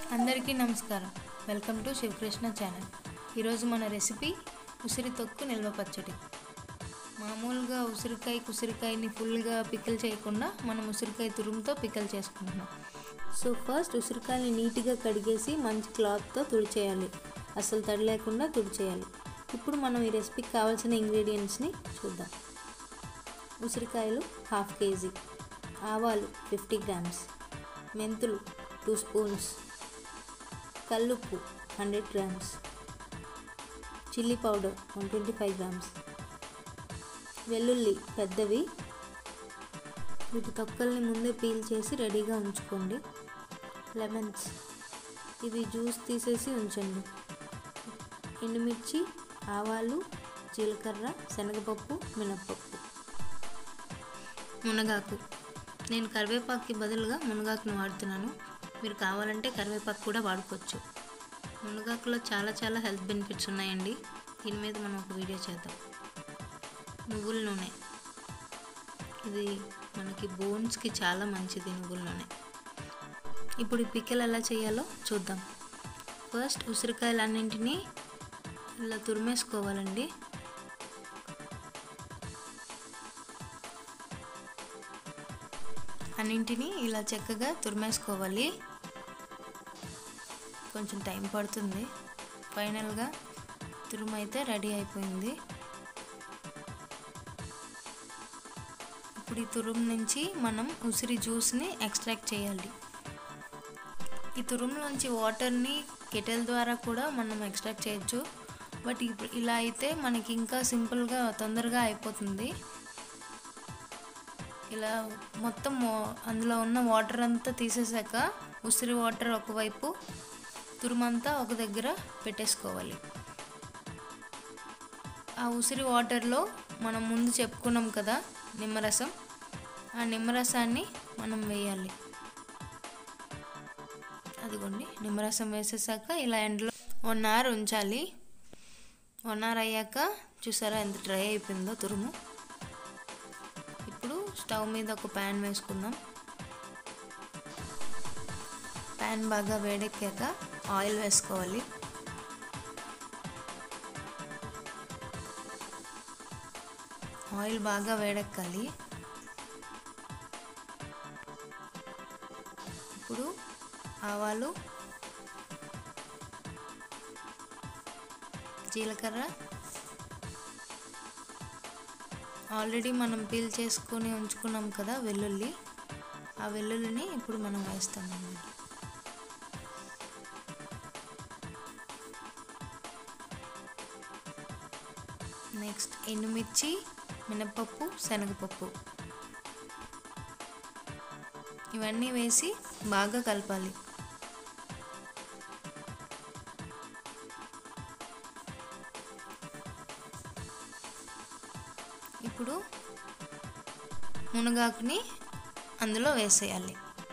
అందరికీ నమస్కారం welcome to Sivakrishna channel ఈరోజు మన రెసిపీ ఉసిరి తొక్కు నిల్వ పచ్చడి మామూలుగా ఉసిరికాయ ఉసిరికాయని ఫుల్గా పికిల్ చేయకుండా మనం ఉసిరికాయ తురుముతో పికిల్ చేసుకుంటున్నాం సో ఫస్ట్ ఉసిరికాయని నీట్గా కడిగేసి మంచి క్లాత్తో తుడిచేయాలి అసలు తడి లేకుండా తుడిచేయాలి ఇప్పుడు మనం ఈ రెసిపీకి కావాల్సిన ఇంగ్రీడియంట్స్ని చూద్దాం ఉసిరికాయలు హాఫ్ కేజీ ఆవాలు ఫిఫ్టీ గ్రామ్స్ మెంతులు టూ స్పూన్స్ కల్లుప్పు hundred grams chilli powder one twenty five grams వెల్లుల్లి పెద్దవి వీటి తొక్కల్ని ముందే పీల్ చేసి రెడీగా ఉంచుకోండి లెమన్స్ ఇవి జ్యూస్ తీసేసి ఉంచండి ఎండుమిర్చి ఆవాలు జీలకర్ర శనగపప్పు మినప్పప్పు మునగాకు నేను కరివేపాకుకి బదులుగా మునగాకును వాడుతున్నాను మీరు కావాలంటే కరివేపాకు కూడా వాడుకోవచ్చు మునగాకులో చాలా చాలా హెల్త్ బెనిఫిట్స్ ఉన్నాయండి దీని మీద మనం ఒక వీడియో చేద్దాం నువ్వుల నూనె ఇది మనకి బోన్స్కి చాలా మంచిది నువ్వుల నూనె ఇప్పుడు ఈ పిక్కలు ఎలా చేయాలో చూద్దాం ఫస్ట్ ఉసిరికాయలన్నింటినీ ఇలా తురిమేసుకోవాలండి అన్నింటినీ ఇలా చక్కగా తురిమేసుకోవాలి కొంచెం టైం పడుతుంది ఫైనల్గా తురుము అయితే రెడీ అయిపోయింది ఇప్పుడు ఈ తురుము నుంచి మనం ఉసిరి జ్యూస్ని ఎక్స్ట్రాక్ట్ చేయాలి ఈ తురుములోంచి వాటర్ని కెటల్ ద్వారా కూడా మనం ఎక్స్ట్రాక్ట్ చేయొచ్చు బట్ ఇప్పుడు ఇలా అయితే మనకి ఇంకా సింపుల్గా తొందరగా అయిపోతుంది ఇలా మొత్తం అందులో ఉన్న వాటర్ అంతా తీసేసాక ఉసిరి వాటర్ ఒకవైపు తురుమంతా ఒక దగ్గర పెట్టేసుకోవాలి ఆ ఉసిరి వాటర్లో మనం ముందు చెప్పుకున్నాం కదా నిమ్మరసం ఆ నిమ్మరసాన్ని మనం వేయాలి అదిగోండి నిమ్మరసం వేసేసాక ఇలా ఎండలో వన్ అవర్ ఉంచాలి వన్ అవర్ అయ్యాక చూసారా ఎంత డ్రై అయిపోయిందో తురుము ఇప్పుడు స్టవ్ మీద ఒక ప్యాన్ వేసుకుందాం ప్యాన్ బాగా వేడెక్కాక ఆయిల్ వేసుకోవాలి ఆయిల్ బాగా వేడెక్కాలి ఇప్పుడు ఆవాలు జీలకర్ర ఆల్రెడీ మనం పీల్ చేసుకొని ఉంచుకున్నాం కదా వెల్లుల్లి ఆ వెల్లుల్లిని ఇప్పుడు మనం వేస్తాం అన్నమాట నెక్స్ట్ ఎండుమిర్చి మినపప్పు శనగపప్పు ఇవన్నీ వేసి బాగా కలపాలి ఇప్పుడు మునగాకుని అందులో వేసేయాలి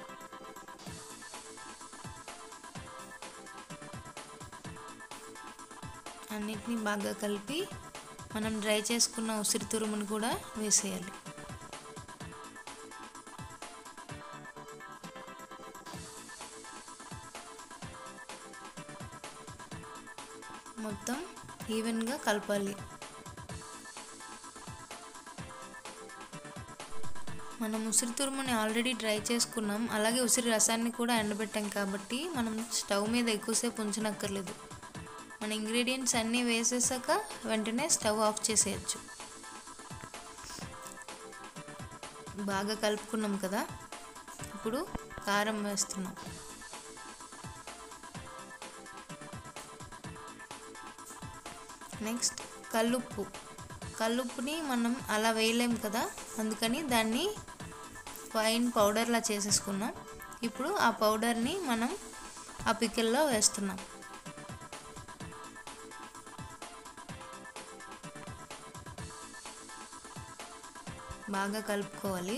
అన్నిటినీ బాగా కలిపి మనం డ్రై చేసుకున్న ఉసిరి తురుమును కూడా వేసేయాలి మొత్తం ఈవెన్గా కలపాలి మనం ఉసిరి తురుముని ఆల్రెడీ డ్రై చేసుకున్నాం అలాగే ఉసిరి రసాన్ని కూడా ఎండబెట్టాం కాబట్టి మనం స్టవ్ మీద ఎక్కువసేపు ఉంచనక్కర్లేదు మన ఇంగ్రీడియంట్స్ అన్నీ వేసేసాక వెంటనే స్టవ్ ఆఫ్ చేసేయచ్చు బాగా కలుపుకున్నాం కదా ఇప్పుడు కారం వేస్తున్నాం నెక్స్ట్ కల్లుప్పు కల్లుప్పుని మనం అలా వేయలేం కదా అందుకని దాన్ని ఫైన్ పౌడర్లా చేసేసుకున్నాం ఇప్పుడు ఆ పౌడర్ని మనం ఆ పికిల్లో వేస్తున్నాం బాగా కలుపుకోవాలి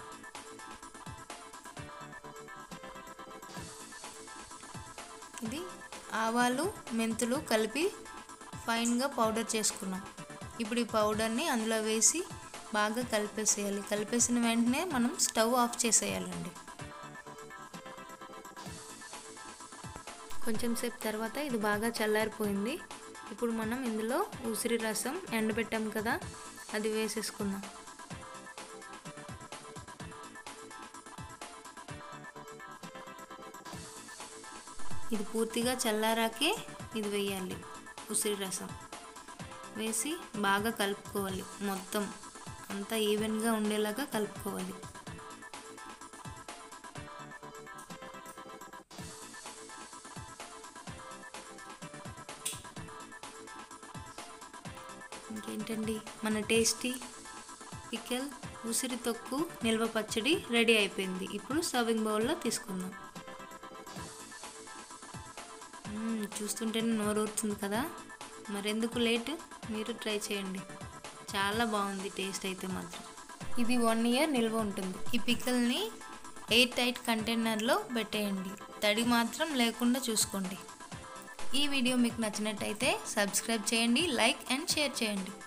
ఇది ఆవాలు మెంతులు కలిపి ఫైన్గా పౌడర్ చేసుకున్నాం ఇప్పుడు ఈ పౌడర్ని అందులో వేసి బాగా కలిపేసేయాలి కలిపేసిన వెంటనే మనం స్టవ్ ఆఫ్ చేసేయాలండి కొంచెం సేపు తర్వాత ఇది బాగా చల్లారిపోయింది ఇప్పుడు మనం ఇందులో ఉసిరి రసం ఎండబెట్టాం కదా అది వేసేసుకుందాం ఇది పూర్తిగా చల్లారాకే ఇది వేయాలి ఉసిరి రసం వేసి బాగా కలుపుకోవాలి మొత్తం అంతా ఈవెన్గా ఉండేలాగా కలుపుకోవాలి ఇంకేంటండి మన టేస్టీ పికెల్ ఉసిరి తొక్కు నిల్వ పచ్చడి రెడీ అయిపోయింది ఇప్పుడు సర్వింగ్ బౌల్లో తీసుకుందాం మ్మ్, చూస్తుంటేనే నోరు ఊరుతుంది కదా మరెందుకు లేట్ మీరు ట్రై చేయండి చాలా బాగుంది టేస్ట్ అయితే మాత్రం ఇది వన్ ఇయర్ నిల్వ ఉంటుంది ఈ పిక్కల్ని ఎయిర్ టైట్ కంటైనర్లో పెట్టేయండి తడి మాత్రం లేకుండా చూసుకోండి ఈ వీడియో మీకు నచ్చినట్టయితే సబ్స్క్రైబ్ చేయండి లైక్ అండ్ షేర్ చేయండి